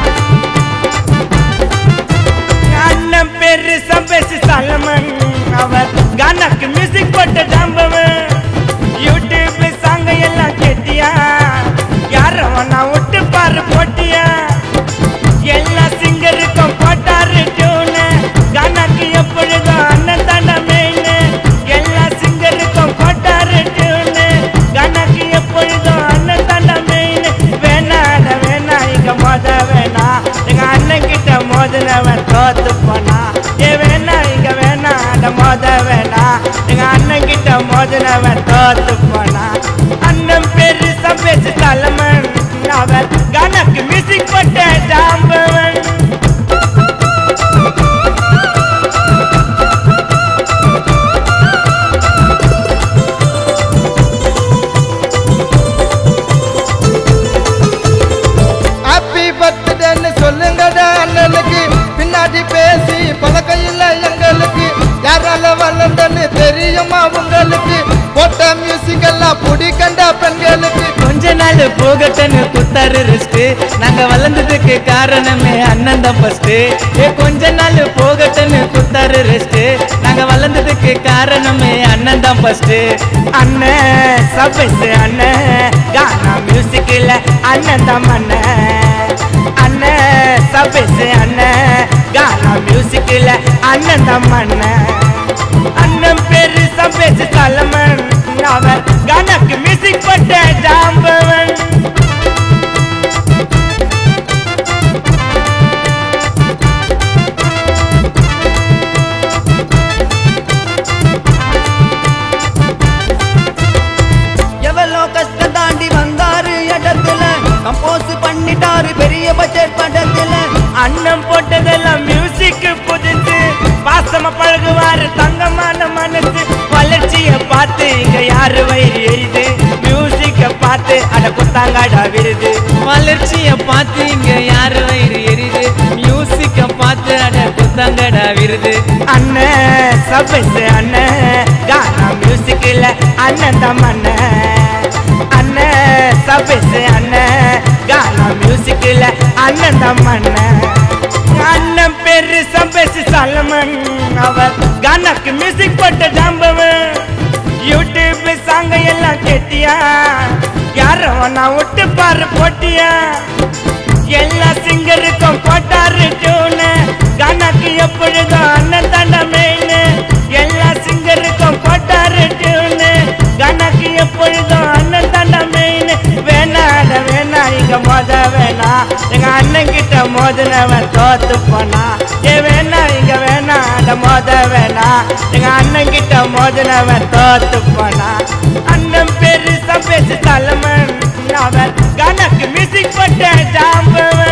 அண்ணன் பேரு சம்பேசி சலமன் அவர் கானாக்கு மியூசிக் போட்ட ஜாம்பவன் யூடியூப் சாங்க எல்லாம் கேட்டியா யாரும் நான் விட்டு பாரு போட்டியா எல்லா சிங்கருக்கும் போட்டாரு டியூனு கானாக்கு எப்பொழுதும் அண்ணன் தானே மெயின் எல்லா சிங்கருக்கும் போட்டாரு டியூனு கானாக்கு எப்பொழுதும் அண்ணன் தானே மெயின் வேணாட வேணா இங்க மோத வேணா எங்க அண்ணன் கிட்ட மோதினவன் தோத்து போனா ஏ வேணா இங்க வேணா அட மோத வேணா எங்க அண்ணன் கிட்ட மோதினவன் தோத்து போனா அண்ணன் பேரு சம்பேச்சு தலைமன் அவன் கணக்கு மியூசிக் போட்ட ஜாம்பவன் ஹாப்பி பர்த்டேன்னு சொல்லுங்கடா அண்ணனுக்கு பின்னாடி பேசி பழக்கம் இல்லை எங்களுக்கு யாரால வளர்ந்தன்னு தெரியுமா உங்களுக்கு போட்ட மியூசிக் எல்லாம் பிடிக்கண்ட பெண்களுக்கு கொஞ்ச நாள் போகட்டுன்னு குத்தாரு ரெஸ்ட் நாங்க வளர்ந்ததுக்கு காரணமே அண்ணன் தான் ஃபர்ஸ்ட் ஏ கொஞ்ச நாள் போகட்டுன்னு குத்தாரு ரெஸ்ட் நாங்க வளர்ந்ததுக்கு காரணமே அண்ணன் தான் ஃபர்ஸ்ட் அண்ணன் சபஸ் அண்ணன் கானா மியூசிக்ல அண்ணன் தான் அண்ணன் அண்ணன் சபஸ் அண்ணன் கானா மியூசிக்ல அண்ணன் தான் அண்ணன் அண்ணன் பேரு சம்பேச்சு சலமன் அவர் கணக்கு மியூசிக் போட்ட ஜாம்பவன் எவ்வளோ கஷ்டம் தாண்டி வந்தாரு இடத்துல கம்போஸ் பண்ணிட்டாரு பெரிய பட்ஜெட் படத்துல அண்ணன் போட்டதெல்லாம் மியூசிக் புதுசு பாசமா பழகுவாரு தங்கமான மனசு வளர்ச்சிய பார்த்து இங்க யாரு வயிறு எரியுது மியூசிக்க பார்த்து அட குத்தாங்காடா விருது வளர்ச்சிய பார்த்து இங்க யாரு வயிறு எரியுது மியூசிக்க பார்த்து அட குத்தாங்கடா விருது அண்ணன் சபஸ் அண்ணன் கானா மியூசிக்ல அண்ணன் தான் அண்ணன் அண்ணன் சபஸ் அண்ணன் கானா மியூசிக்ல அண்ணன் தான் அண்ணன் அண்ணன் பேரு சபஸ் சலமன் அவர் கானாக்கு மியூசிக் போட்ட ஜாம்பவன் யூடியூப் சாங்க எல்லாம் கேட்டியா யாரும் நான் விட்டு பாரு போட்டியா எல்லா சிங்கருக்கும் போட்டாரு டியூனு கணக்கு எப்பொழுதும் அண்ணன் தாண்டா மெயின் எல்லா சிங்கருக்கும் போட்டாரு டியூனு கணக்கு எப்பொழுதும் அண்ணன் தாண்டா மெயின் வேணாட வேணா இங்க மோத வேணா எங்க அண்ணன் கிட்ட மோதினவன் தோத்து போனா ஏ வேணா இங்க வேணா அட மோத வேணா எங்க அண்ணன் கிட்ட மோதினவன் தோத்து போனா அண்ணன் பேரு சம்பேச்சு தலைமன் அவன் கணக்கு மியூசிக் போட்ட ஜாம்பவன்